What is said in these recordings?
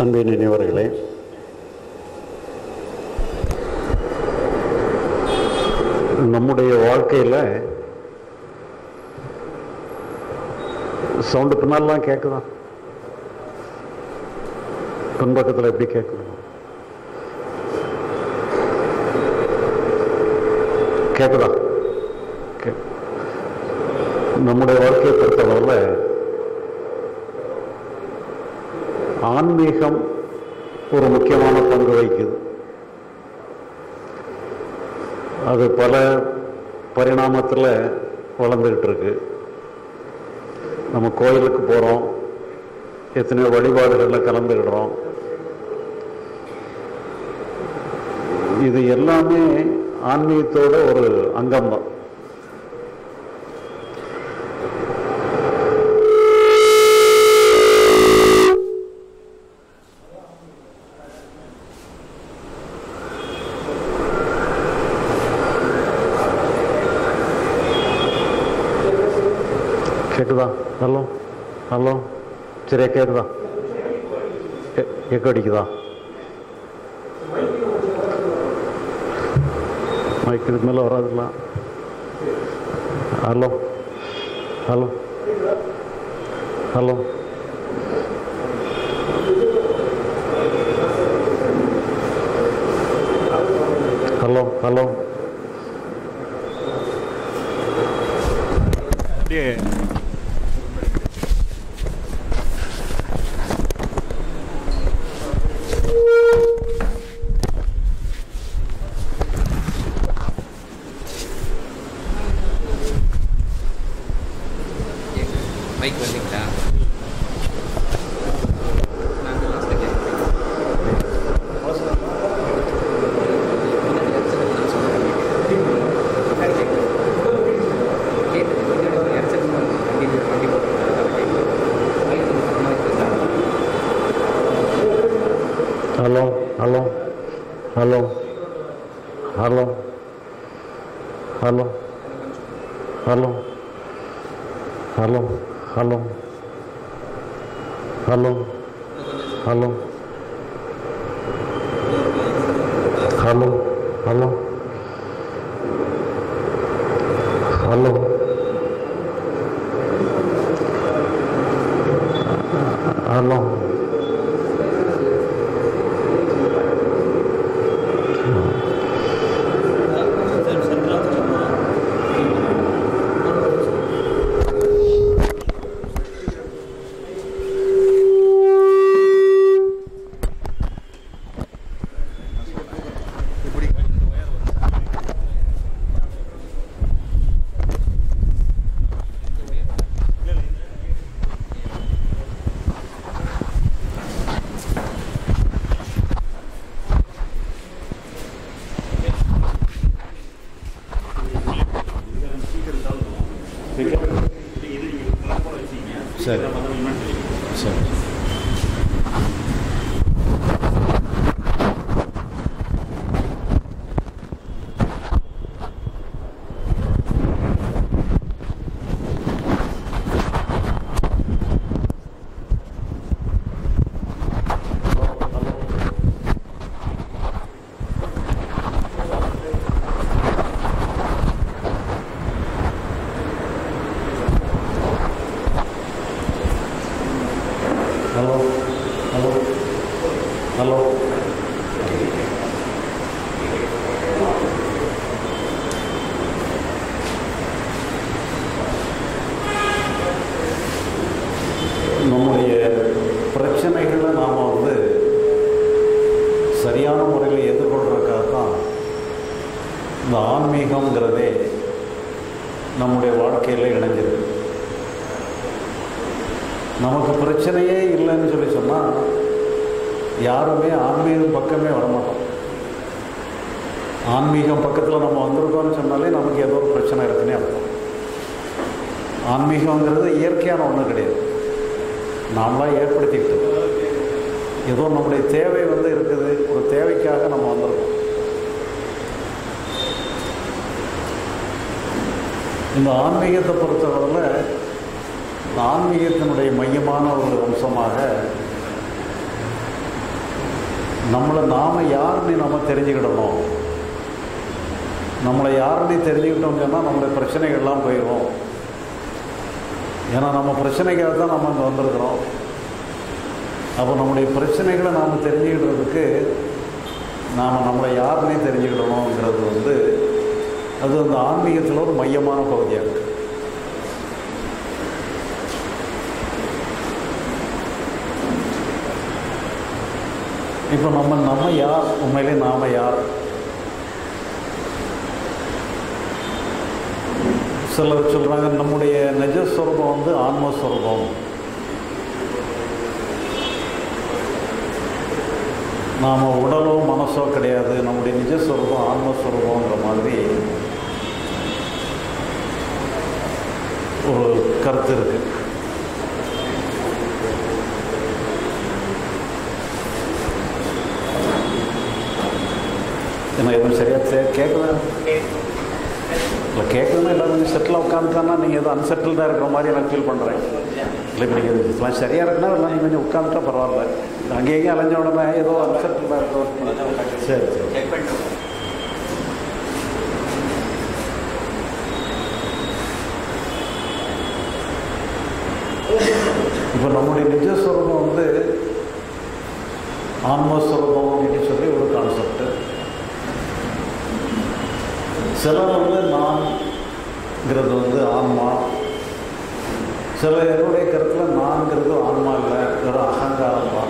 அன்பின் நினைவர்களே நம்முடைய வாழ்க்கையில் சவுண்டு பின்னாலாம் கேட்குதா பின்பக்கத்தில் எப்படி கேட்குது கேட்குதா கே நம்முடைய வாழ்க்கையை பொறுத்தளவில் ஆன்மீகம் ஒரு முக்கியமான பங்கு வகிக்குது அது பல பரிணாமத்தில் வளர்ந்துக்கிட்டு இருக்கு நம்ம கோயிலுக்கு போகிறோம் எத்தனையோ வழிபாடுகளில் கலந்துக்கிடுறோம் இது எல்லாமே ஆன்மீகத்தோட ஒரு அங்கம்தான் கேட்குதா ஹலோ ஹலோ சரியா கேட்குதா எ- எக்கோ அடிக்குதா மைக் இதுக்கு மேலே வராதுல்ல hello hello hello hello hello அப்படியே மைக் வந்தீங்களா நாங்கள் லாஸ்ட்டில் கேட்குறேன் hello hello hello hello hello hello hello hello hello hello hello hello hello hello சரி சரி ஹலோ ஹலோ ஹலோ நம்முடைய பிரச்சனைகளை நாம் வந்து சரியான முறையில் எதிர்கொள்றதுக்காக தான் இந்த ஆன்மீகங்கிறதே நம்முடைய வாழ்க்கையில் இணைஞ்சிருக்கு நமக்கு பிரச்சனையே இல்லைன்னு சொல்லி சொன்னால் யாருமே ஆன்மீகம் பக்கமே வரமாட்டோம் ஆன்மீகம் பக்கத்தில் நம்ம வந்திருக்கோம்னு சொன்னாலே நமக்கு ஏதோ ஒரு பிரச்சனை இருக்குன்னே அர்த்தம் ஆன்மீகங்கிறது இயற்கையான ஒன்றும் கிடையாது நாமளாக ஏற்படுத்திக்கிட்டோம் ஏதோ நம்முடைய தேவை வந்து இருக்குது ஒரு தேவைக்காக நம்ம வந்திருக்கோம் இந்த ஆன்மீகத்தை பொறுத்தவரையில் இந்த ஆன்மீகத்தினுடைய மையமான ஒரு அம்சமாக நம்மளை நாம் யாருன்னு நம்ம தெரிஞ்சுக்கிடணும் நம்மளை யாருன்னு தெரிஞ்சுக்கிட்டோம்னு சொன்னால் நம்மளுடைய பிரச்சனைகள்லாம் போயிடும் ஏன்னா நம்ம பிரச்சனைக்காக தான் நம்ம இங்கே வந்திருக்கிறோம் அப்போ நம்முடைய பிரச்சனைகளை நாம் தெரிஞ்சுக்கிடுறதுக்கு நாம் நம்மளை யாருன்னே தெரிஞ்சுக்கிடணுங்கிறது வந்து அது அந்த ஆன்மீகத்தில் ஒரு மையமான பகுதியாக இருக்குது இப்போ நம்ம நம்ம யார் உண்மையிலே நாம யார் சிலர் சொல்கிறாங்க நம்முடைய நிஜஸ்வரூபம் வந்து ஆன்மஸ்வரூபம் நாம் உடலோ மனசோ கிடையாது நம்முடைய நிஜஸ்வரூபம் ஆன்மஸ்வரூபங்கிற மாதிரி ஒரு கருத்து இருக்கு என்ன எதுவும் சரியாக கேட்குதா இல்லை கேட்குதுன்னா எல்லாம் கொஞ்சம் செட்டில் உட்காந்துட்டானா நீங்கள் எதுவும் அன்செட்டில்டாக இருக்கிற மாதிரி எனக்கு ஃபீல் பண்ணுறேன் இல்லை இப்போ நீங்கள் இதெல்லாம் சரியாக இருக்குன்னா எல்லாம் நீங்கள் கொஞ்சம் உட்காந்துட்டா பரவாயில்ல அங்கே எங்கேயும் அலைஞ்ச உடனே ஏதோ அன்செட்டில்டாக இருக்கும் சரி சரி செக் பண்ணிட்டு இப்போ நம்முடைய நிஜஸ்வரூபம் வந்து ஆன்மஸ்வரூபம் அப்படின்னு சொல்லி ஒரு கான்செப்ட் சிலர் வந்து நான்ங்கிறது வந்து ஆன்மா சில என்னுடைய கருத்தில் நான்கிறது ஆன்மா இல்லை வெறும் அகங்காரம் தான்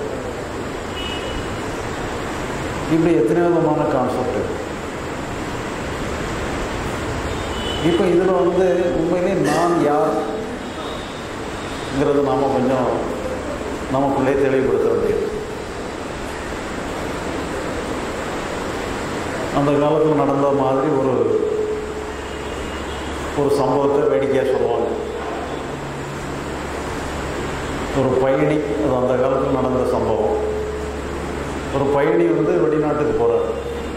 இப்படி எத்தனை விதமான கான்செப்ட் இப்போ இதில் வந்து உண்மையிலே நான் யார்ங்கிறது நாம் கொஞ்சம் நமக்குள்ளே தெளிவுபடுத்த வேண்டியது அந்த காலத்தில் நடந்த மாதிரி ஒரு ஒரு சம்பவத்தை வேடிக்கையாக சொல்லுவாங்க ஒரு பயணி அது அந்த காலத்தில் நடந்த சம்பவம் ஒரு பயணி வந்து வெளிநாட்டுக்கு போகிறார்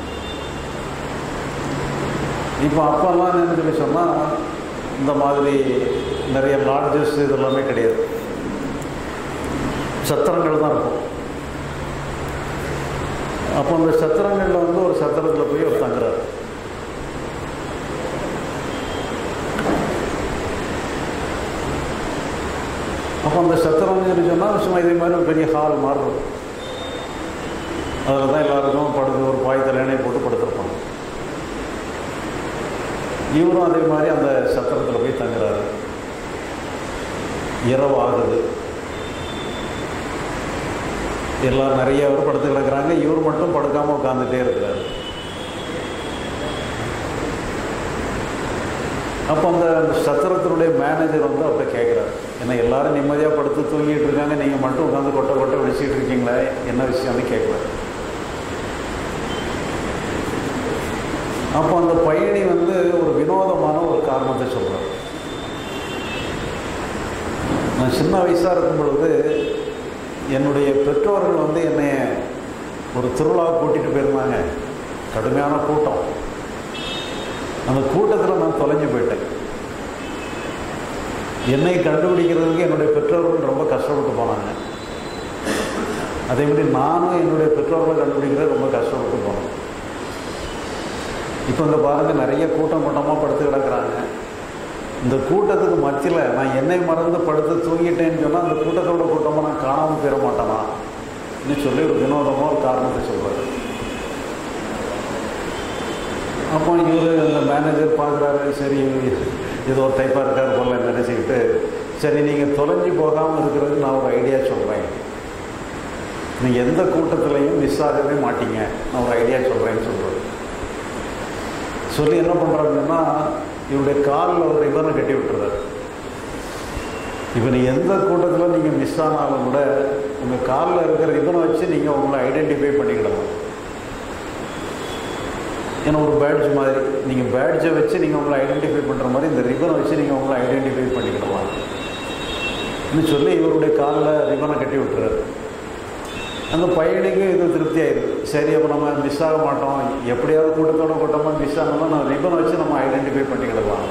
இப்போ அப்போல்லாம் என்ன சொல்லி சொன்னால் இந்த மாதிரி நிறைய லாட்ஜஸ் இதெல்லாமே கிடையாது சத்திரங்கள் தான் இருக்கும் அப்போ அந்த சத்திரங்களில் வந்து ஒரு சத்திரத்தில் போய் ஒரு தங்குறாரு அப்போ அந்த சத்திரம்னு சொன்னால் சும்மா இதே மாதிரி ஒரு பெரிய ஹால் மாதிரி இருக்கும் அதில் தான் எல்லாருக்கும் படுத்து ஒரு பாய் தலையணை போட்டு படுத்திருப்பாங்க இவரும் அதே மாதிரி அந்த சத்திரத்தில் போய் தங்குறாரு இரவு ஆகுது எல்லாம் நிறைய பேர் படுத்து கிடக்குறாங்க இவர் மட்டும் படுக்காமல் உட்காந்துட்டே இருக்கிறாரு அப்போ அந்த சத்திரத்தினுடைய மேனேஜர் வந்து அப்போ கேட்குறாரு ஏன்னா எல்லாரும் நிம்மதியாக படுத்து தூங்கிட்டு இருக்காங்க நீங்கள் மட்டும் உட்காந்து கொட்டை கொட்டை விழிச்சிட்டு இருக்கீங்களே என்ன விஷயம்னு கேட்குறாரு அப்போ அந்த பயணி வந்து ஒரு வினோதமான ஒரு காரணத்தை சொல்கிறார் நான் சின்ன வயசாக இருக்கும் பொழுது என்னுடைய பெற்றோர்கள் வந்து என்னை ஒரு திருவிழா கூட்டிகிட்டு போயிருந்தாங்க கடுமையான கூட்டம் அந்த கூட்டத்தில் நான் தொலைஞ்சு போயிட்டேன் என்னை கண்டுபிடிக்கிறதுக்கு என்னுடைய பெற்றோர்கள் ரொம்ப கஷ்டப்பட்டு போனாங்க அதே மாதிரி நானும் என்னுடைய பெற்றோர்களை கண்டுபிடிக்கிறது ரொம்ப கஷ்டப்பட்டு போனேன் இப்போ இந்த பாருங்க நிறைய கூட்டம் கூட்டமாக படுத்து கிடக்குறாங்க இந்த கூட்டத்துக்கு மத்தியில் நான் என்னை மறந்து படுத்து தூங்கிட்டேன்னு சொன்னால் அந்த கூட்டத்தோட கூட்டமாக நான் காணாமல் போயிட மாட்டேனா சொல்லி ஒரு வினோதமாக ஒரு காரணத்தை சொல்கிறாரு அப்போ இவர் அந்த மேனேஜர் பார்க்குறாரு சரி ஏதோ ஒரு டைப்பாக இருக்கார் போல நினச்சிக்கிட்டு சரி நீங்கள் தொலைஞ்சு போகாமல் இருக்கிறதுக்கு நான் ஒரு ஐடியா சொல்கிறேன் நீங்கள் எந்த கூட்டத்துலையும் மிஸ் ஆகவே மாட்டீங்க நான் ஒரு ஐடியா சொல்கிறேன்னு சொல்கிறார் சொல்லி என்ன பண்ணுறாங்கன்னா இவருடைய காலில் ஒரு ரிபனை கட்டி விட்டுறாரு இப்போ நீங்கள் எந்த கூட்டத்தில் நீங்கள் மிஸ் ஆனாலும் கூட உங்கள் காலில் இருக்கிற ரிபனை வச்சு நீங்கள் உங்களை ஐடென்டிஃபை பண்ணிக்கிடலாம் ஏன்னா ஒரு பேட்ஜ் மாதிரி நீங்கள் பேட்ஜை வச்சு நீங்கள் உங்களை ஐடென்டிஃபை பண்ணுற மாதிரி இந்த ரிபனை வச்சு நீங்கள் உங்களை ஐடென்டிஃபை பண்ணிக்கிடலாம் இன்னும் சொல்லி இவருடைய காலில் ரிபனை கட்டி விட்டுறாரு அந்த பையனுக்கு இது திருப்தி ஆயிடுது சரி அப்போ நம்ம மிஸ் ஆக மாட்டோம் எப்படியாவது கூட்டத்தோட கூட்டமாக மிஸ் ஆனோம்னா நம்ம ரிப்பனை வச்சு நம்ம ஐடென்டிஃபை பண்ணிக்கிடலாம்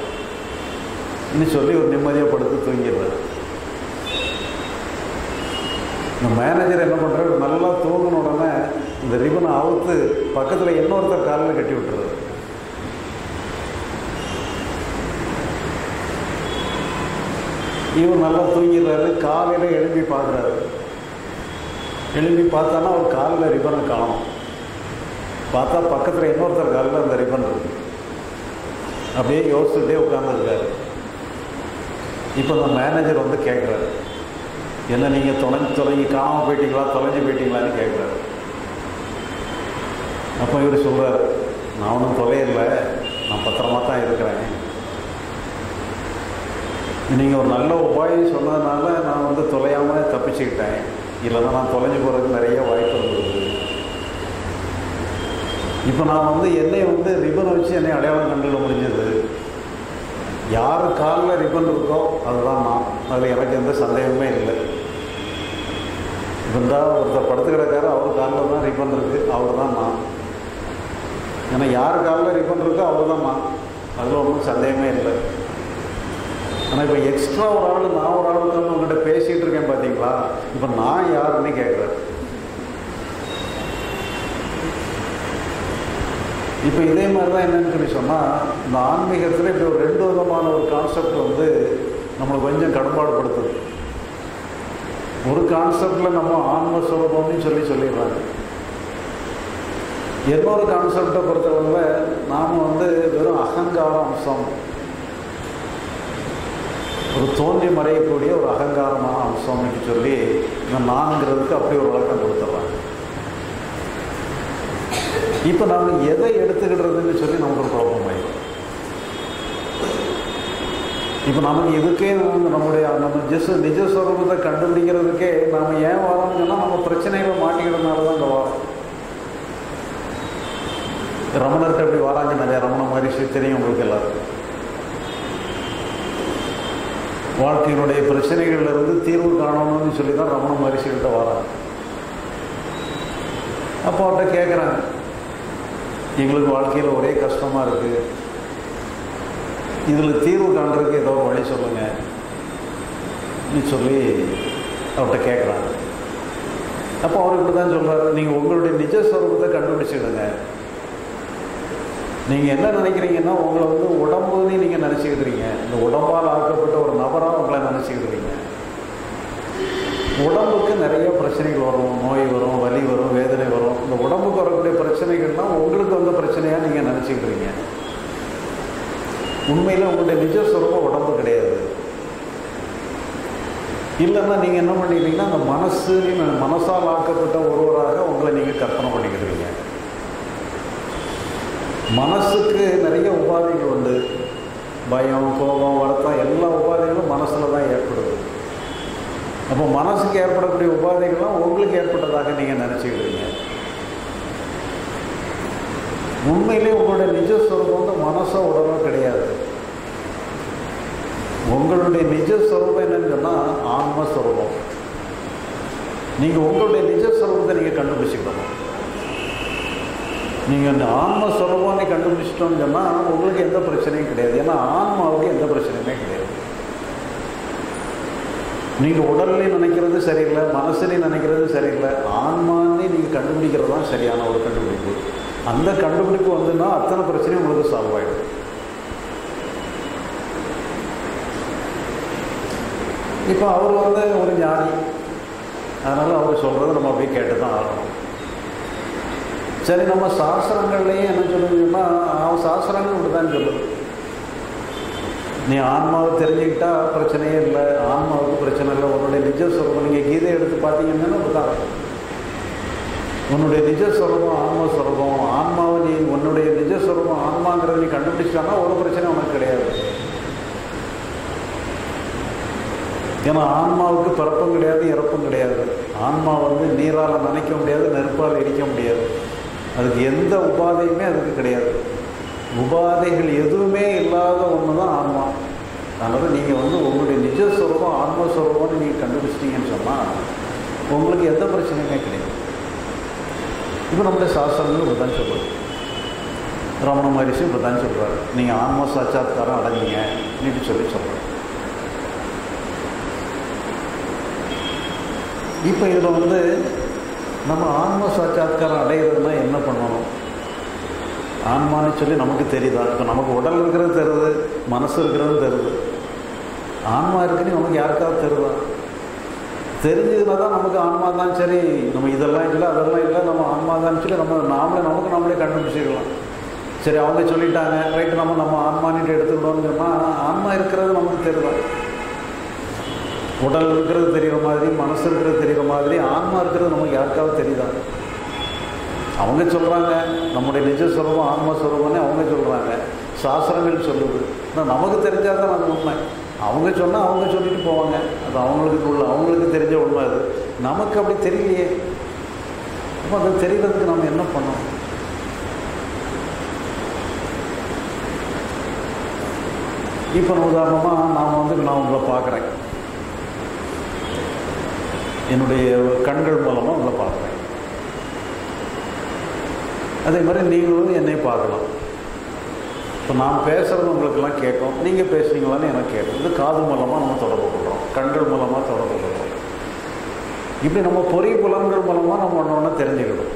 இன்னும் சொல்லி ஒரு நிம்மதியாக படுத்து தூங்கிடுறாரு இந்த மேனேஜர் என்ன பண்ணுறாரு நல்லா தூங்கின உடனே இந்த ரிபனை அவுத்து பக்கத்தில் இன்னொருத்தர் காலில் கட்டி விட்டுறது இவர் நல்லா தூங்கிடுறாரு காலையில் எழுப்பி பார்க்குறாரு எழுப்பி பார்த்தானா அவர் காலில் ரிப்பனை காணும் பார்த்தா பக்கத்தில் இன்னொருத்தர் காலில் அந்த ரிப்பன் இருக்கு அப்படியே யோசிச்சுட்டே உட்காந்துருக்காரு இப்போ அந்த மேனேஜர் வந்து கேட்குறாரு என்ன நீங்கள் தொலைஞ்சு தொலைஞ்சி காணாமல் போயிட்டீங்களா தொலைஞ்சு போயிட்டீங்களான்னு கேட்குறாரு அப்போ இவர் சொல்கிறார் நான் ஒன்றும் தொலையில்லை நான் பத்திரமா தான் இருக்கிறேன் நீங்கள் ஒரு நல்ல உபாயம் சொன்னதுனால நான் வந்து தொலையாமல் தப்பிச்சுக்கிட்டேன் இல்லைன்னா நான் தொலைஞ்சு போகிறதுக்கு நிறைய வாய்ப்பு இருந்தது இப்போ நான் வந்து என்னை வந்து ரிப்பன் வச்சு என்னை அடையாளம் கண்டுட முடிஞ்சது யார் காலில் ரிப்பன் இருக்கோ அதுதான் நான் அதில் எனக்கு எந்த சந்தேகமே இல்லை இருந்தா ஒருத்தர் படுத்து கிடக்காரு அவர் காலில் தான் ரிப்பன் இருக்குது அவர் தான் நான் ஏன்னா யார் காலில் ரிப்பன் இருக்கோ அவர் தான் நான் அதில் ஒன்றும் சந்தேகமே இல்லை ஆனால் இப்போ எக்ஸ்ட்ரா ஒரு ஆள் நான் ஒரு ஆள் தான் உங்கள்கிட்ட பேசிகிட்டு இருக்கேன் பார்த்தீங்களா இப்போ நான் யாருன்னு கேட்குறேன் இப்போ இதே மாதிரி தான் என்னன்னு சொல்லி சொன்னால் இந்த ஆன்மீகத்தில் இப்படி ஒரு ரெண்டு விதமான ஒரு கான்செப்ட் வந்து நம்மளை கொஞ்சம் கடப்பாடுபடுத்துது ஒரு கான்செப்டில் நம்ம ஆன்ம சுலபம்னு சொல்லி சொல்லிடுறாங்க இன்னொரு கான்செப்டை பொறுத்தவரை நாம் வந்து வெறும் அகங்கார அம்சம் ஒரு தோன்றி மறையக்கூடிய ஒரு அகங்காரமான அம்சம்னு சொல்லி இந்த நான்கிறதுக்கு அப்படி ஒரு விளக்கம் கொடுத்துட்றாங்க இப்போ நாம் எதை எடுத்துக்கிடுறதுன்னு சொல்லி நமக்கு ஒரு குழப்பம் ஆயிடும் இப்போ நமக்கு இதுக்கே வந்து நம்முடைய நம்ம ஜஸ் நிஜ ஸ்வரூபத்தை கண்டுபிடிக்கிறதுக்கே நாம் ஏன் வரோம்னு சொன்னால் நம்ம பிரச்சனைகளை மாட்டிக்கிறதுனால தான் இந்த வாரம் ரமணர்கிட்ட அப்படி வராங்க நிறைய ரமண மகரிஷி தெரியும் உங்களுக்கு எல்லாருக்கும் வாழ்க்கையினுடைய பிரச்சனைகள்ல இருந்து தீர்வு காணணும்னு சொல்லி தான் ரமண மகரிஷிகிட்ட வராங்க அப்போ அவர்கிட்ட கேட்குறாங்க எங்களுக்கு வாழ்க்கையில் ஒரே கஷ்டமாக இருக்குது இதில் தீர்வு காண்றதுக்கு ஏதோ ஒரு வழி சொல்லுங்க நீ சொல்லி அவர்கிட்ட கேட்குறாங்க அப்போ அவர் இப்படி தான் சொல்கிறாரு நீங்கள் உங்களுடைய நிஜ ஸ்வரூபத்தை கண்டுபிடிச்சிடுங்க நீங்கள் என்ன நினைக்கிறீங்கன்னா உங்களை வந்து உடம்புன்னு நீங்கள் நினச்சிக்கிட்டுறீங்க இந்த உடம்பால் ஆக்கப்பட்ட ஒரு நபராக உங்களை நினச்சிக்கிட்டுறீங்க உடம்புக்கு நிறைய பிரச்சனைகள் வரும் நோய் வரும் வலி வரும் வேதனை வரும் இந்த உடம்புக்கு வரக்கூடிய பிரச்சனைகள்லாம் உங்களுக்கு வந்த பிரச்சனையாக நீங்கள் நினச்சிக்கிட்டுறீங்க உண்மையில் உங்களுடைய நிஜ சுரூபம் உடம்பு கிடையாது இல்லைன்னா நீங்கள் என்ன பண்ணிக்கிறீங்கன்னா அந்த மனசு மனசால் ஆக்கப்பட்ட ஒருவராக உங்களை நீங்கள் கற்பனை பண்ணிக்கிடுவீங்க மனசுக்கு நிறைய உபாதைகள் உண்டு பயம் கோபம் வருத்தம் எல்லா உபாதைகளும் மனசில் தான் ஏற்படுது அப்போ மனசுக்கு ஏற்படக்கூடிய உபாதைகள்லாம் உங்களுக்கு ஏற்பட்டதாக நீங்கள் நினச்சிக்கிடுறீங்க உண்மையிலே உங்களுடைய நிஜ ஸ்வரூபம் வந்து மனசோ உடலோ கிடையாது உங்களுடைய நிஜ ஸ்வரூபம் என்னன்னு சொன்னால் ஆன்மஸ்வரூபம் நீங்கள் உங்களுடைய நிஜ ஸ்வரூபத்தை நீங்கள் கண்டுபிடிச்சிக்கணும் நீங்கள் இந்த ஆன்மஸ்வரூபம்னு கண்டுபிடிச்சிட்டோன்னு சொன்னால் உங்களுக்கு எந்த பிரச்சனையும் கிடையாது ஏன்னா ஆன்மாவுக்கு எந்த பிரச்சனையுமே கிடையாது நீங்கள் உடல்லையும் நினைக்கிறது சரியில்லை மனசுலையும் நினைக்கிறது சரியில்லை ஆன்மான்னு நீங்கள் கண்டுபிடிக்கிறது தான் சரியான ஒரு கண்டுபிடிப்பு அந்த கண்டுபிடிப்பு வந்துன்னா அத்தனை பிரச்சனையும் உங்களுக்கு சால்வ் ஆகிடும் இப்போ அவர் வந்து ஒரு ஞானி அதனால் அவர் சொல்கிறத நம்ம அப்படியே கேட்டு தான் ஆகணும் சரி நம்ம சாஸ்திரங்கள்லேயும் என்ன சொல்லுங்கன்னா அவன் சாஸ்திரங்கள் இப்படி தான் சொல்லுது நீ ஆன்மாவை தெரிஞ்சுக்கிட்டா பிரச்சனையே இல்லை ஆன்மாவுக்கு பிரச்சனை இல்லை உன்னுடைய நிஜ ஸ்வரூபம் நீங்கள் கீதை எடுத்து பார்த்தீங்கன்னா அப்படிதான் உன்னுடைய நிஜ ஸ்வரூபம் ஆன்ம ஸ்வரூபம் ஆன்மாவை நீ உன்னுடைய நிஜ ஸ்வரூபம் ஆன்மாங்கிறத நீ கண்டுபிடிச்சிட்டானா ஒரு பிரச்சனை உனக்கு கிடையாது ஏன்னா ஆன்மாவுக்கு பிறப்பும் கிடையாது இறப்பும் கிடையாது ஆன்மா வந்து நீரால் நனைக்க முடியாது நெருப்பால் எரிக்க முடியாது அதுக்கு எந்த உபாதையுமே அதுக்கு கிடையாது உபாதைகள் எதுவுமே இல்லாத ஒன்று தான் ஆன்மா அதனால் நீங்கள் வந்து உங்களுடைய நிஜஸ்வரூபம் ஆன்மஸ்வரூபம்னு நீங்கள் கண்டுபிடிச்சிட்டீங்கன்னு சொன்னால் உங்களுக்கு எந்த பிரச்சனையுமே கிடையாது இப்போ நம்முடைய சாஸ்திரங்கள் இப்படி தான் சொல்லுது ரமண மகரிஷி இப்படி தான் சொல்கிறார் நீங்கள் ஆன்ம சாட்சாத்காரம் அடைஞ்சிங்க அப்படின்னு சொல்லி சொல்கிறார் இப்போ இதில் வந்து நம்ம ஆன்ம சாட்சாத்காரம் அடையிறதுனா என்ன பண்ணணும் ஆன்மான்னு சொல்லி நமக்கு தெரியுதா இப்போ நமக்கு உடல் இருக்கிறது தருது மனசு இருக்கிறது தருது ஆன்மா இருக்குன்னு நமக்கு யாருக்காவது தருதா தெரிஞ்சதுனா தான் நமக்கு ஆன்மா தான் சரி நம்ம இதெல்லாம் இல்லை அதெல்லாம் இல்லை நம்ம ஆன்மா தான் சொல்லி நம்ம நாமளே நமக்கு நம்மளே கண்டுபிடிச்சிக்கலாம் சரி அவங்க சொல்லிட்டாங்க ரைட்டு நம்ம நம்ம ஆன்மானிட்டு எடுத்துக்கிட்டோம்னு சொன்னால் ஆன்மா இருக்கிறது நமக்கு தெரியுதா உடல் இருக்கிறது தெரிகிற மாதிரி மனசு இருக்கிறது தெரிகிற மாதிரி ஆன்மா இருக்கிறது நமக்கு யாருக்காவது தெரியுதா அவங்க சொல்கிறாங்க நம்முடைய நிஜ சுரூபம் ஆன்ம சுரூபம்னு அவங்க சொல்கிறாங்க சாஸ்திரங்கள் சொல்லுது ஆனால் நமக்கு தெரிஞ்சால் தான் அது உண்மை அவங்க சொன்னால் அவங்க சொல்லிட்டு போவாங்க அது அவங்களுக்கு உள்ள அவங்களுக்கு தெரிஞ்ச உண்மை அது நமக்கு அப்படி தெரியலையே அப்போ அது தெரியறதுக்கு நம்ம என்ன பண்ணோம் இப்போ உதாரணமாக நான் வந்து நான் உங்களை பார்க்குறேன் என்னுடைய கண்கள் மூலமாக உங்களை பார்க்குறேன் அதே மாதிரி நீங்களும் என்னை பார்க்கலாம் இப்போ நான் பேசுகிறது உங்களுக்கெல்லாம் கேட்கும் நீங்கள் பேசுனீங்களான்னு எனக்கு கேட்கும் இது காது மூலமாக நம்ம தொடர்பு கொள்கிறோம் கண்கள் மூலமாக தொடர்பு கொள்கிறோம் இப்படி நம்ம பொறி புலன்கள் மூலமாக நம்ம ஒன்று ஒன்று தெரிஞ்சுக்கணும்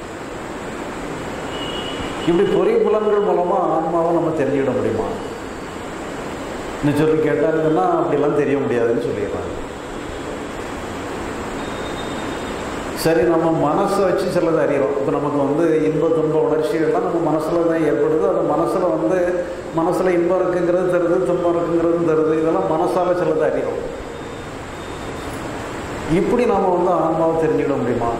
இப்படி பொறி புலன்கள் மூலமாக ஆன்மாவை நம்ம தெரிஞ்சுக்கிட முடியுமா இன்னும் சொல்லி கேட்டாங்கன்னா அப்படிலாம் தெரிய முடியாதுன்னு சொல்லிடுறாங்க சரி நம்ம மனசை வச்சு சிலது அறிகிறோம் இப்போ நமக்கு வந்து இன்ப துன்ப உணர்ச்சிகள்லாம் நம்ம மனசில் தான் ஏற்படுது அது மனசில் வந்து மனசில் இன்பம் இருக்குங்கிறது தருது துன்பம் இருக்குங்கிறது தருது இதெல்லாம் மனசால் சிலது அறிகிறோம் இப்படி நாம் வந்து ஆன்மாவை தெரிஞ்சுக்கிட முடியுமா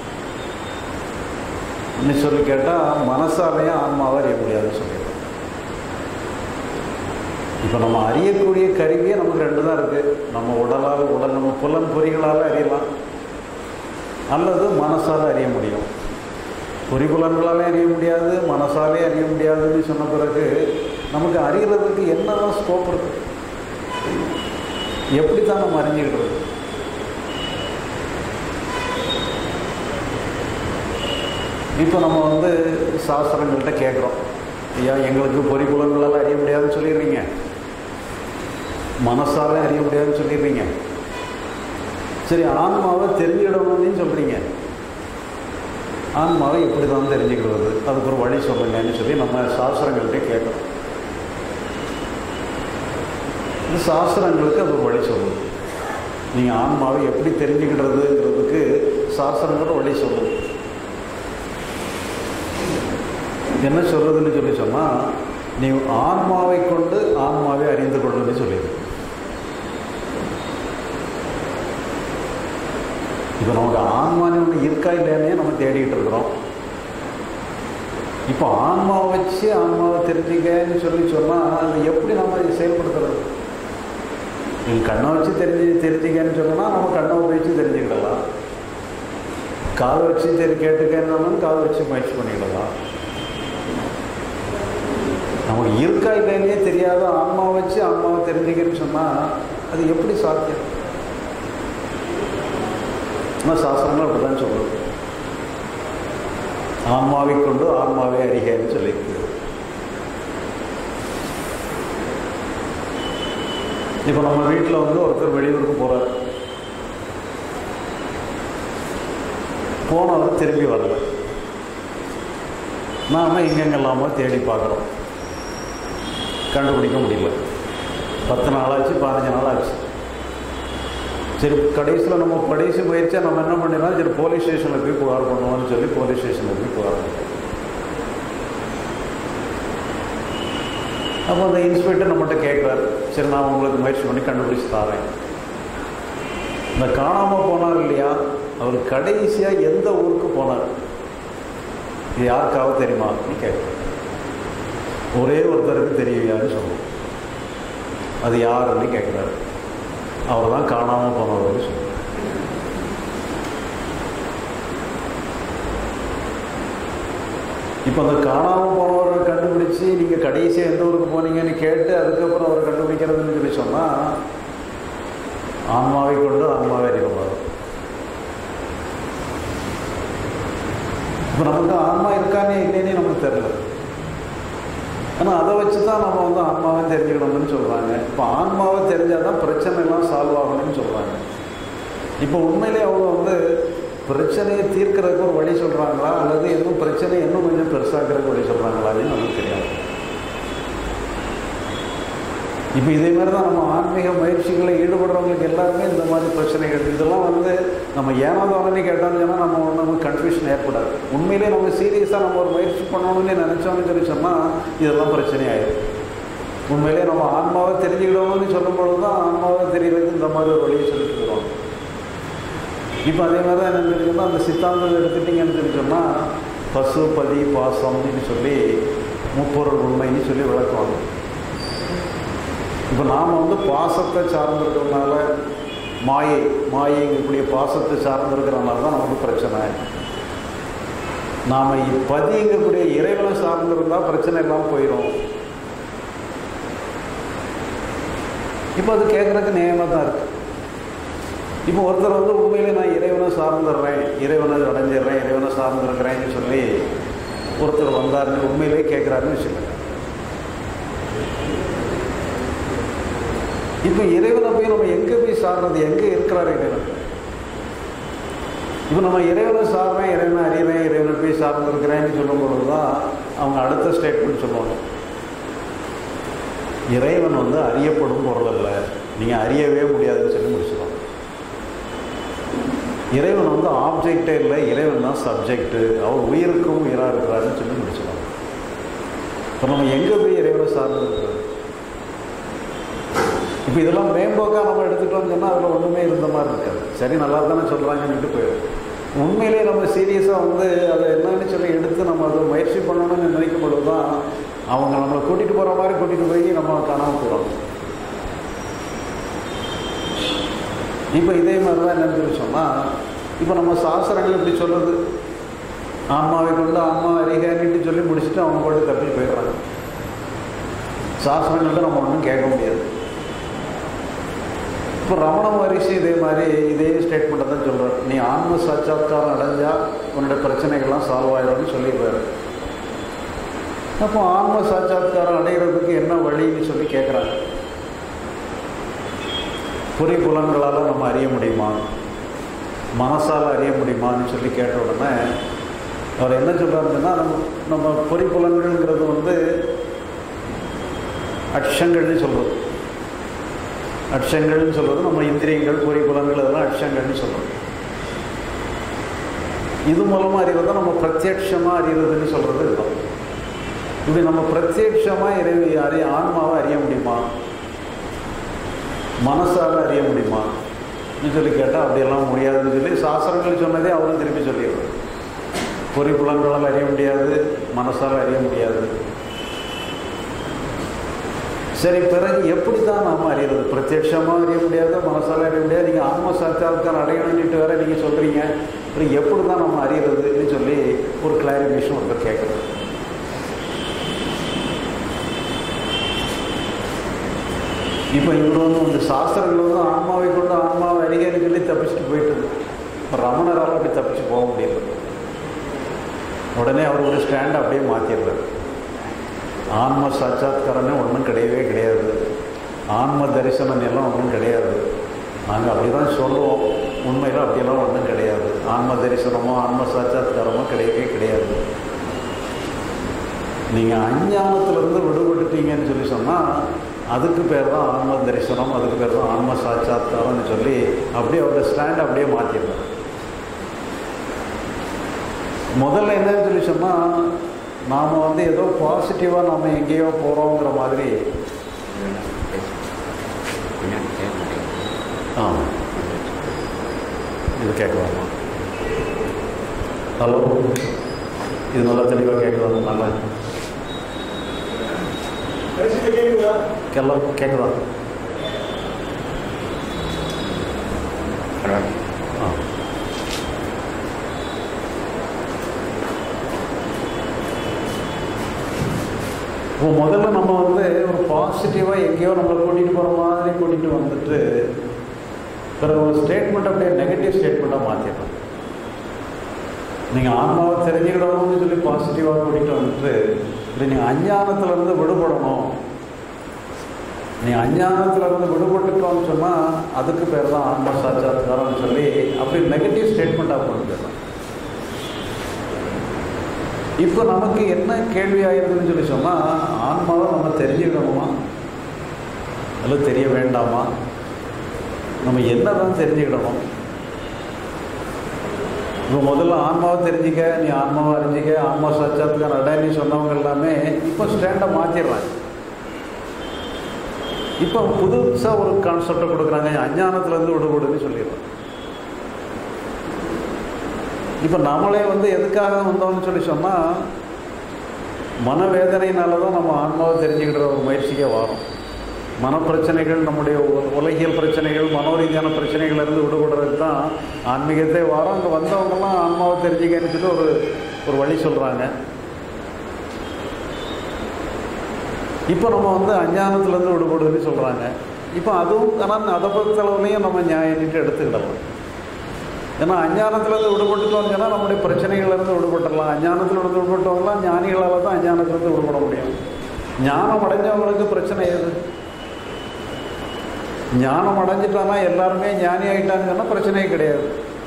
இன்னும் சொல்லி கேட்டால் மனசாலேயே ஆன்மாவை அறிய முடியாதுன்னு சொல்லிடுறோம் இப்போ நம்ம அறியக்கூடிய கருவியே நமக்கு ரெண்டு தான் இருக்குது நம்ம உடலால் உடல் நம்ம புலன் பொறிகளால் அறியலாம் அல்லது மனசால் அறிய முடியும் பொறிபுலன்களாலே அறிய முடியாது மனசாலே அறிய முடியாதுன்னு சொன்ன பிறகு நமக்கு அறிகிறதுக்கு என்னதான் ஸ்கோப் இருக்கு எப்படி தான் நம்ம அறிஞ்சுக்கிறது இப்போ நம்ம வந்து சாஸ்திரங்கள்கிட்ட கேட்குறோம் ஐயா எங்களுக்கு பொறிபுலன்களால் அறிய முடியாதுன்னு சொல்லிடுறீங்க மனசாலே அறிய முடியாதுன்னு சொல்லிடுறீங்க சரி ஆன்மாவை தெரிஞ்சுக்கிடணும்னு சொல்கிறீங்க ஆன்மாவை எப்படி தான் தெரிஞ்சுக்கிறது அதுக்கு ஒரு வழி சொல்லுங்கன்னு சொல்லி நம்ம சாஸ்திரங்கள்கிட்ட கேட்குறோம் இந்த சாஸ்திரங்களுக்கு அது ஒரு வழி சொல்லுது நீங்கள் ஆன்மாவை எப்படி தெரிஞ்சுக்கிடுறதுங்கிறதுக்கு சாஸ்திரங்கள் வழி சொல்லுது என்ன சொல்றதுன்னு சொல்லி சொன்னால் நீ ஆன்மாவை கொண்டு ஆன்மாவை அறிந்து கொள்ளுன்னு சொல்லிடு இப்போ நமக்கு ஆன்மானு ஒன்று இருக்கா இல்லையானே நம்ம தேடிட்டு இருக்கிறோம் இப்போ ஆன்மாவை வச்சு ஆன்மாவை தெரிஞ்சுக்கன்னு சொல்லி சொன்னால் அது எப்படி நம்ம இதை செயல்படுத்துறது நீங்கள் கண்ணை வச்சு தெரிஞ்சு தெரிஞ்சுக்கன்னு சொன்னால் நம்ம கண்ணை வச்சு தெரிஞ்சுக்கிடலாம் காதை வச்சு தெரி கேட்டுக்கன்னாலும் காதை வச்சு முயற்சி பண்ணிக்கிடலாம் நமக்கு இருக்கா இல்லைன்னே தெரியாத ஆன்மாவை வச்சு ஆன்மாவை தெரிஞ்சுக்கன்னு சொன்னால் அது எப்படி சாத்தியம் ஆனால் சாஸ்திரங்கள் அப்படி தான் சொல்லுது ஆன்மாவை கொண்டு ஆன்மாவை அறிகன்னு சொல்லியிருக்கு இப்போ நம்ம வீட்டில் வந்து ஒருத்தர் வெளியூருக்கு போகிறார் போனவர் திரும்பி வரல நாம் எங்கெங்கெல்லாமோ தேடி பார்க்குறோம் கண்டுபிடிக்க முடியல பத்து நாள் ஆச்சு பதினஞ்சு நாள் ஆச்சு சரி கடைசியில் நம்ம கடைசி முயற்சியாக நம்ம என்ன பண்ணிடலாம் சரி போலீஸ் ஸ்டேஷனில் போய் புகார் பண்ணுவோம்னு சொல்லி போலீஸ் ஸ்டேஷனில் போய் புகார் பண்ணுவோம் அப்போ அந்த இன்ஸ்பெக்டர் நம்மகிட்ட கேட்குறாரு சரி நான் உங்களுக்கு முயற்சி பண்ணி கண்டுபிடிச்சி தரேன் இந்த காணாமல் போனார் இல்லையா அவர் கடைசியாக எந்த ஊருக்கு போனார் இது யாருக்காவது தெரியுமா அப்படின்னு கேட்குறேன் ஒரே ஒருத்தருக்கு தெரியலையான்னு சொல்லுவோம் அது யாருன்னு கேட்குறாரு அவர் தான் காணாமல் போனவர்னு சொல்லுவோம் இப்போ அந்த காணாமல் போனவரை கண்டுபிடிச்சி நீங்கள் கடைசியாக எந்த ஊருக்கு போனீங்கன்னு கேட்டு அதுக்கப்புறம் அவரை கண்டுபிடிக்கிறதுன்னு சொல்லி சொன்னால் ஆன்மாவை கொண்டு ஆன்மாவை அறிவார் இப்போ நமக்கு ஆன்மா இருக்கானே இல்லைன்னே நமக்கு தெரியல ஆனால் அதை வச்சு தான் நம்ம வந்து ஆன்மாவை தெரிஞ்சுக்கணும்னு சொல்கிறாங்க இப்போ ஆன்மாவை தெரிஞ்சால் தான் பிரச்சனை எல்லாம் சால்வ் ஆகணும்னு சொல்கிறாங்க இப்போ உண்மையிலே அவங்க வந்து பிரச்சனையை தீர்க்கறதுக்கு ஒரு வழி சொல்கிறாங்களா அல்லது இன்னும் பிரச்சனை இன்னும் கொஞ்சம் பெருசாக்கிறதுக்கு வழி சொல்கிறாங்களான்னு நமக்கு தெரியாது இப்போ இதே மாதிரி தான் நம்ம ஆன்மீக முயற்சிகளில் ஈடுபடுறவங்களுக்கு எல்லாருமே இந்த மாதிரி பிரச்சனைகள் இதெல்லாம் வந்து நம்ம ஏனாதானே கேட்டோம்னு சொன்னால் நம்ம நமக்கு கன்ஃபியூஷன் ஏற்படாது உண்மையிலே நம்ம சீரியஸாக நம்ம ஒரு முயற்சி பண்ணணும்னு நினச்சோம்னு சொல்லி சொன்னால் இதெல்லாம் பிரச்சனை ஆயிடும் உண்மையிலே நம்ம ஆன்மாவை தெரிஞ்சுக்கிடணும்னு சொல்லும் பொழுது தான் ஆன்மாவை தெரியறதுக்கு இந்த மாதிரி ஒரு வழியை சொல்லிட்டு இருக்கிறோம் இப்போ அதே மாதிரி தான் என்ன தெரிஞ்சுக்கணும் அந்த சித்தாந்தம் எடுத்துட்டிங்கன்னு சொல்லி சொன்னால் பசு பதி பாசம்னு சொல்லி முப்பொருள் உண்மைன்னு சொல்லி விளக்குவாங்க இப்போ நாம் வந்து பாசத்தை சார்ந்திருக்கிறதுனால மாயை மாயைங்கக்கூடிய பாசத்தை சார்ந்திருக்கிறதுனால தான் நமக்கு பிரச்சனை நாம் பதியங்கக்கூடிய இறைவனை சார்ந்திருந்தால் பிரச்சனை எல்லாம் போயிடும் இப்போ அது கேட்குறதுக்கு நியாயமாக தான் இருக்குது இப்போ ஒருத்தர் வந்து உண்மையிலே நான் இறைவனை சார்ந்துடுறேன் இறைவனை அடைஞ்சிடுறேன் இறைவனை சார்ந்திருக்கிறேன்னு சொல்லி ஒருத்தர் வந்தாருன்னு உண்மையிலே கேட்குறாருன்னு வச்சுக்கோங்க இப்போ இறைவனை போய் நம்ம எங்கே போய் சாடுறது எங்கே இருக்கிறார் இறைவன் இப்போ நம்ம இறைவனை சாடுறேன் இறைவனை அறியறேன் இறைவனை போய் சார்ந்திருக்கிறேன்னு சொல்லும் பொழுது தான் அவங்க அடுத்த ஸ்டேட்மெண்ட் சொல்லுவாங்க இறைவன் வந்து அறியப்படும் பொருள் அல்ல நீங்கள் அறியவே முடியாதுன்னு சொல்லி முடிச்சிடுவாங்க இறைவன் வந்து ஆப்ஜெக்டே இல்லை இறைவன் தான் சப்ஜெக்ட்டு அவர் உயிருக்கும் உயிராக இருக்கிறாருன்னு சொல்லி முடிச்சிடுவாங்க இப்போ நம்ம எங்கே போய் இறைவனை சார்ந்து இருக்கிறது இப்போ இதெல்லாம் மேம்போக்காக நம்ம எடுத்துட்டோம்னு சொன்னால் அதில் ஒன்றுமே இருந்த மாதிரி இருக்காது சரி நல்லா தானே சொல்கிறாங்கன்னுட்டு போயிடும் உண்மையிலேயே நம்ம சீரியஸாக வந்து அதை என்னன்னு சொல்லி எடுத்து நம்ம அதை முயற்சி பண்ணணும்னு நினைக்கும் பொழுது தான் அவங்க நம்மளை கூட்டிகிட்டு போகிற மாதிரி கூட்டிகிட்டு போய் நம்ம காணாமல் போயிடும் இப்போ இதே மாதிரி தான் என்னன்னு சொல்லி சொன்னால் இப்போ நம்ம சாஸ்திரங்கள் இப்படி சொல்லுது ஆன்மாவை கொண்டு ஆன்மா அறிகாரிட்டு சொல்லி முடிச்சுட்டு அவங்க போட்டு தப்பி போயிடுறாங்க சாஸ்திரங்கள்ட்ட நம்ம ஒன்றும் கேட்க முடியாது இப்போ ரமண மகரிஷி இதே மாதிரி இதே ஸ்டேட்மெண்ட்டை தான் சொல்கிறார் நீ ஆன்ம சாட்சாத்காரம் அடைஞ்சால் உன்னோட பிரச்சனைகள்லாம் சால்வ் ஆயிடும்னு சொல்லிடுறாரு அப்போ ஆன்ம சாட்சாத்காரம் அடைகிறதுக்கு என்ன வழின்னு சொல்லி கேட்குறாங்க பொறி புலன்களால் நம்ம அறிய முடியுமா மனசால் அறிய முடியுமான்னு சொல்லி கேட்ட உடனே அவர் என்ன சொல்கிறாருன்னா நம்ம நம்ம பொறி புலன்கள்ங்கிறது வந்து அட்சங்கள்னு சொல்கிறது அட்சங்கள்னு சொல்கிறது நம்ம இந்திரியங்கள் பொறி புலன்கள் அதெல்லாம் அட்சங்கள்னு சொல்கிறோம் இது மூலமாக அறிவதை நம்ம பிரத்யட்சமாக அறிவதுன்னு சொல்கிறது இதுதான் இப்படி நம்ம பிரத்யட்சமாக இறைவி அறிய ஆன்மாவை அறிய முடியுமா மனசால் அறிய முடியுமா சொல்லி கேட்டால் அப்படியெல்லாம் முடியாதுன்னு சொல்லி சாஸ்திரங்கள் சொன்னதே அவரும் திருப்பி சொல்லிடுறாரு பொறி புலன்களால் அறிய முடியாது மனசால் அறிய முடியாது சரி பிறகு எப்படி தான் நாம் அறியறது பிரத்யட்சமாக அறிய முடியாது மனசால் அறிய முடியாது நீங்கள் ஆன்ம சாட்சாத்காரம் அடையணும்னுட்டு வேற நீங்கள் சொல்கிறீங்க அப்புறம் எப்படி தான் நம்ம அறியறதுன்னு சொல்லி ஒரு கிளாரிஃபிகேஷன் ஒருத்தர் கேட்குறது இப்போ இவர் வந்து இந்த சாஸ்திரங்கள் வந்து ஆன்மாவை கொண்டு ஆன்மாவை அறிகிறன்னு சொல்லி தப்பிச்சுட்டு போயிட்டு இப்போ ரமணரால் அப்படி தப்பிச்சு போக முடியல உடனே அவர் ஒரு ஸ்டாண்ட் அப்படியே மாற்றிடுறாரு ஆன்ம சாட்சாத்காரமே ஒன்றும் கிடையவே கிடையாது ஆன்ம தரிசனம் எல்லாம் ஒன்றும் கிடையாது நாங்கள் அப்படி தான் சொல்லுவோம் உண்மையில் அப்படியெல்லாம் ஒன்றும் கிடையாது ஆன்ம தரிசனமோ ஆன்ம சாட்சாத்காரமோ கிடையவே கிடையாது நீங்கள் அஞ்ஞானத்திலிருந்து விடுபட்டுட்டீங்கன்னு சொல்லி சொன்னால் அதுக்கு பேர் தான் ஆன்ம தரிசனம் அதுக்கு பேர் தான் ஆன்ம சாட்சாத்காரம்னு சொல்லி அப்படியே அவரோட ஸ்டாண்ட் அப்படியே மாற்றிடுறாரு முதல்ல என்னன்னு சொல்லி சொன்னால் நாம் வந்து ஏதோ பாசிட்டிவாக நம்ம எங்கேயோ போகிறோங்கிற மாதிரி ஆ இது கேட்கலாமா ஹலோ இது நல்லா தெளிவாக கேட்கலாம் நல்லா கேட்கலாம் கேட்குதா ஆ இப்போ முதல்ல நம்ம வந்து ஒரு பாசிட்டிவாக எங்கேயோ நம்மளை கூட்டிகிட்டு போகிற மாதிரி கூட்டிகிட்டு வந்துட்டு பிறகு ஒரு ஸ்டேட்மெண்ட் அப்படியே நெகட்டிவ் ஸ்டேட்மெண்ட்டாக மாற்றிடலாம் நீங்கள் ஆன்மாவை தெரிஞ்சுக்கிடணும்னு சொல்லி பாசிட்டிவாக கூட்டிகிட்டு வந்துட்டு இப்படி நீங்கள் அஞ்ஞானத்துலேருந்து விடுபடணும் நீ அஞ்ஞானத்தில் இருந்து விடுபட்டுட்டோம்னு சொன்னால் அதுக்கு பேர் தான் ஆன்ம சாட்சாத்காரம்னு சொல்லி அப்படி நெகட்டிவ் ஸ்டேட்மெண்ட்டாக கொண்டு போயிடலாம் இப்போ நமக்கு என்ன கேள்வி ஆயிருதுன்னு சொல்லி சொன்னால் ஆன்மாவை நம்ம தெரிஞ்சுக்கணுமா அல்ல தெரிய வேண்டாமா நம்ம என்ன தான் தெரிஞ்சுக்கிடணும் இப்போ முதல்ல ஆன்மாவை தெரிஞ்சிக்க நீ ஆன்மாவை அறிஞ்சிக்க ஆன்மா சாட்சாத்துக்கான அடையணி சொன்னவங்க எல்லாமே இப்போ ஸ்டாண்டை மாற்றிடுறாங்க இப்போ புதுசாக ஒரு கான்செப்டை கொடுக்குறாங்க அஞ்ஞானத்துலேருந்து விடுபடுன்னு சொல்லிடுறாங்க இப்போ நம்மளே வந்து எதுக்காக வந்தோம்னு சொல்லி சொன்னால் மனவேதனையினால தான் நம்ம ஆன்மாவை தெரிஞ்சுக்கிற ஒரு முயற்சிக்கே வரோம் மனப்பிரச்சனைகள் நம்முடைய உ- உலகியல் பிரச்சனைகள் மனோரீதியான பிரச்சனைகள் இருந்து விடுபடுறது தான் ஆன்மீகத்தை வரோம் அங்கே வந்தவங்கெல்லாம் ஆன்மாவை தெரிஞ்சுக்கன்னு சொல்லி ஒரு ஒரு வழி சொல்கிறாங்க இப்போ நம்ம வந்து அஞ்ஞானத்துலேருந்து விடுபடுன்னு சொல்கிறாங்க இப்போ அதுவும் ஆனால் அதை பொறுத்தளவுலையும் நம்ம நியாயம்ட்டு எடுத்துக்கிடலாம் ஏன்னா அஞ்ஞானத்துலேருந்து விடுபட்டுட்டோம்னு சொன்னால் நம்முடைய பிரச்சனைகள்லேருந்து விடுபட்டுடலாம் அஞ்ஞானத்துலேருந்து விடுபட்டவங்களாம் ஞானிகளால் தான் அஞ்ஞானத்துலேருந்து விடுபட முடியும் ஞானம் அடைஞ்சவங்களுக்கு பிரச்சனை எது ஞானம் அடைஞ்சிட்டானா எல்லாருமே ஞானி ஆகிட்டான்னு சொன்னால் பிரச்சனையே கிடையாது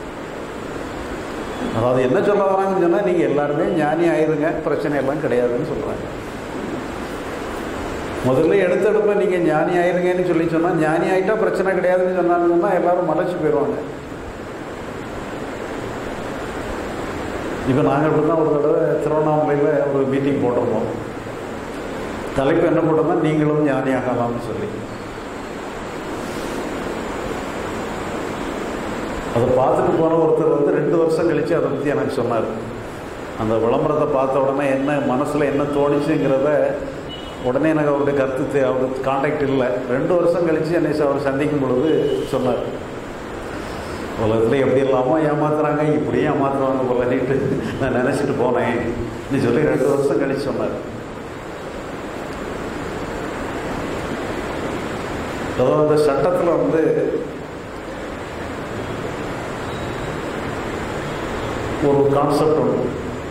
அதாவது என்ன சொல்ல வராங்கன்னு சொன்னால் நீங்கள் எல்லாருமே ஞானி ஆயிருங்க பிரச்சனை எல்லாம் கிடையாதுன்னு சொல்கிறாங்க முதல்ல எடுத்தெடுப்ப நீங்கள் ஞானி ஆயிருங்கன்னு சொல்லி சொன்னால் ஞானி ஆகிட்டா பிரச்சனை கிடையாதுன்னு சொன்னாங்கன்னு சொன்னால் எல்லாரும் மலைச்சு போயிடுவாங்க இப்போ நாங்கள் இப்படி தான் ஒரு தடவை திருவண்ணாமலையில் ஒரு மீட்டிங் போட்டிருந்தோம் தலைப்பு என்ன போட்டோம்னா நீங்களும் ஞானியாகலாம்னு சொல்லி அதை பார்த்துட்டு போன ஒருத்தர் வந்து ரெண்டு வருஷம் கழித்து அதை பற்றி எனக்கு சொன்னார் அந்த விளம்பரத்தை பார்த்த உடனே என்ன மனசில் என்ன தோணுச்சுங்கிறத உடனே எனக்கு அவருடைய கருத்து தெ- அவருக்கு காண்டாக்ட் இல்லை ரெண்டு வருஷம் கழித்து என்னை அவர் சந்திக்கும் பொழுது சொன்னார் உலகத்தில் எப்படி இல்லாமல் ஏமாத்துறாங்க இப்படியும் ஏமாத்துறாங்க போலன்ட்டு நான் நினச்சிட்டு போனேன் நீ சொல்லி ரெண்டு வருஷம் கழிச்சு சொன்னார் அதாவது அந்த சட்டத்தில் வந்து ஒரு கான்செப்ட் உண்டு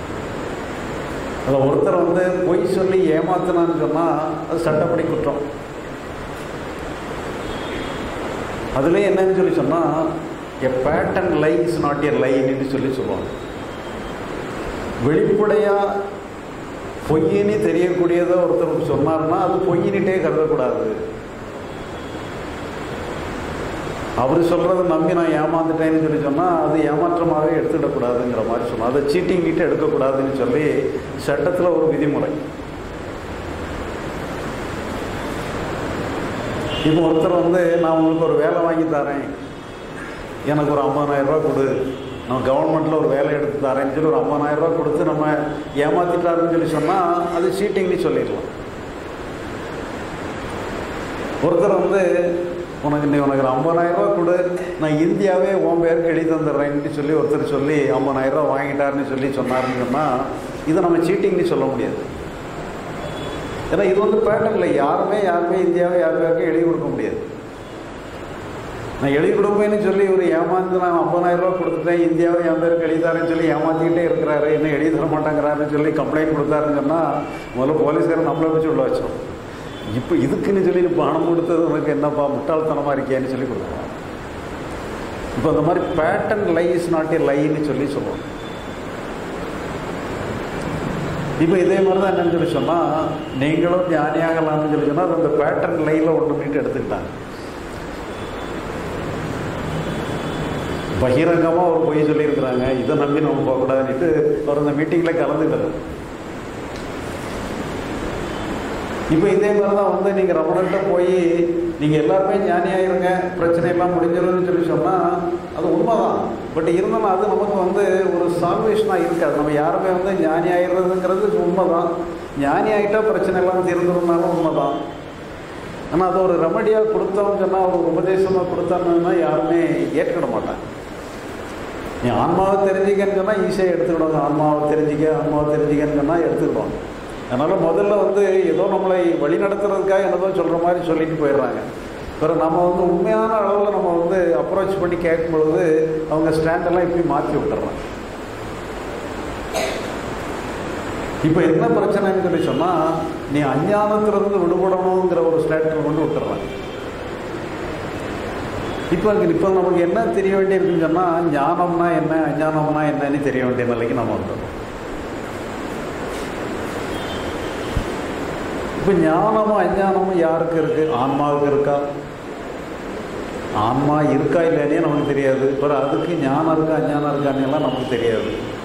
அதில் ஒருத்தர் வந்து பொய் சொல்லி ஏமாத்தினான்னு சொன்னால் அது சட்டப்படி குற்றம் அதுலேயே என்னன்னு சொல்லி சொன்னால் a patent lie is not a லைன்னு சொல்லி சொல்லுவாங்க வெளிப்படையாக பொய்யின்னு தெரியக்கூடியதை ஒருத்தர் சொன்னார்னா அது பொய்யினிட்டே கருதக்கூடாது அவர் சொல்கிறத நம்பி நான் ஏமாந்துட்டேன்னு சொல்லி சொன்னால் அது ஏமாற்றமாகவே எடுத்துக்கிடக்கூடாதுங்கிற மாதிரி சொன்னோம் அதை சீட்டிங் கிட்ட எடுக்கக்கூடாதுன்னு சொல்லி சட்டத்தில் ஒரு விதிமுறை இப்போ ஒருத்தர் வந்து நான் உங்களுக்கு ஒரு வேலை வாங்கி தரேன் எனக்கு ஒரு 50000 ரூபாய் கொடு நம்ம கவர்மெண்ட்டில் ஒரு வேலை எடுத்து தரேன்னு சொல்லி ஒரு 50000 ரூபாய் கொடுத்து நம்ம ஏமாத்திட்டாருன்னு சொல்லி சொன்னால் அது சீட்டிங்னு சொல்லிடலாம் ஒருத்தர் வந்து உனக்கு நீ உனக்கு ஒரு 50000 ரூபாய் கொடு நான் இந்தியாவே உன் பேருக்கு எழுதி தந்துடுறேன்னு சொல்லி ஒருத்தர் சொல்லி 50000 ரூபாய் வாங்கிட்டாருன்னு சொல்லி சொன்னாருன்னு சொன்னால் இதை நம்ம சீட்டிங்னு சொல்ல முடியாது ஏன்னா இது வந்து பேட்டர்ன் இல்லை யாருமே யாருமே இந்தியாவை யார் பேருக்கும் எழுதி கொடுக்க முடியாது நான் எழுதி கொடுப்பேன்னு சொல்லி ஒரு ஏமாந்து நான் 50000 ரூபாய் கொடுத்துட்டேன் இந்தியாவை என் பேருக்கு எழுதிதாரேன்னு சொல்லி ஏமாத்திக்கிட்டே இருக்கிறாரு என்ன எழுதி தர மாட்டேங்கிறாருன்னு சொல்லி கம்ப்ளைண்ட் கொடுத்தாருன்னு சொன்னால் முதல்ல போலீஸ்காரன் நம்மளை வச்சு உள்ள வச்சோம் இப்போ இதுக்குன்னு சொல்லி பணம் கொடுத்தது உனக்கு என்னப்பா முட்டாள்தனமாக இருக்கேன்னு சொல்லி கொடுக்குறாங்க இப்போ அந்த மாதிரி patent lie is not a லைன்னு சொல்லி சொல்லுவோம் இப்போ இதே மாதிரி தான் என்னன்னு சொல்லி சொன்னால் நீங்களும் ஞானியாகலாம்னு சொல்லி சொன்னால் அது அந்த பேட்டர்ன் லைனில் ஒன்று மீட்டு எடுத்துக்கிட்டாங்க பகிரங்கமாக ஒரு பொய் சொல்லியிருக்கிறாங்க இதை நம்பி நம்ம போகக்கூடாதுன்ட்டு அவர் அந்த மீட்டிங்கில் கலந்துக்கிட்டாரு இப்போ இதே மாதிரி தான் வந்து நீங்கள் ரமணன்ட்ட போய் நீங்கள் எல்லாருமே ஞானியாயிருங்க பிரச்சனை எல்லாம் முடிஞ்சிடும்னு சொல்லி சொன்னால் அது உண்மைதான் பட் இருந்தாலும் அது நமக்கு வந்து ஒரு சால்வேஷனாக இருக்காது நம்ம யாருமே வந்து ஞானி ஆயிடுறதுங்கிறது உண்மைதான் ஞானி ஆகிட்டா பிரச்சனை எல்லாம் தீர்ந்துருந்தாலும் உண்மைதான் ஆனால் அது ஒரு ரெமடியாக கொடுத்தோம்னு சொன்னால் ஒரு உபதேசமாக கொடுத்தாங்கன்னா யாருமே ஏற்றுக்கிட மாட்டாங்க நீ ஆன்மாவை தெரிஞ்சிக்கன்னு சொன்னால் ஈஸியாக எடுத்துக்கிடுவாங்க ஆன்மாவை தெரிஞ்சிக்க ஆன்மாவை தெரிஞ்சிக்கன்னு சொன்னால் எடுத்துக்கிடுவாங்க அதனால் முதல்ல வந்து ஏதோ நம்மளை வழி நடத்துறதுக்காக என்னதோ சொல்கிற மாதிரி சொல்லிட்டு போயிடுறாங்க பிறகு நம்ம வந்து உண்மையான அளவில் நம்ம வந்து அப்ரோச் பண்ணி கேட்கும் பொழுது அவங்க ஸ்டாண்டெல்லாம் இப்படி மாற்றி விட்டுறாங்க இப்போ என்ன பிரச்சனைன்னு சொல்லி சொன்னால் நீ அஞ்ஞானத்திலிருந்து விடுபடணுங்கிற ஒரு ஸ்டேட்டில் கொண்டு விட்டுறான் இப்போ இப்போ நமக்கு என்ன தெரிய வேண்டியிருக்குன்னு சொன்னால் ஞானம்னா என்ன அஞ்ஞானம்னா என்னன்னு தெரிய வேண்டிய நிலைக்கு நம்ம வந்துடும் இப்போ ஞானமும் அஞ்ஞானமும் யாருக்கு இருக்குது ஆன்மாவுக்கு இருக்கா ஆன்மா இருக்கா இல்லைன்னே நமக்கு தெரியாது அப்புறம் அதுக்கு ஞானம் இருக்கா அஞ்ஞானம் இருக்கான்னு எல்லாம் நமக்கு தெரியாது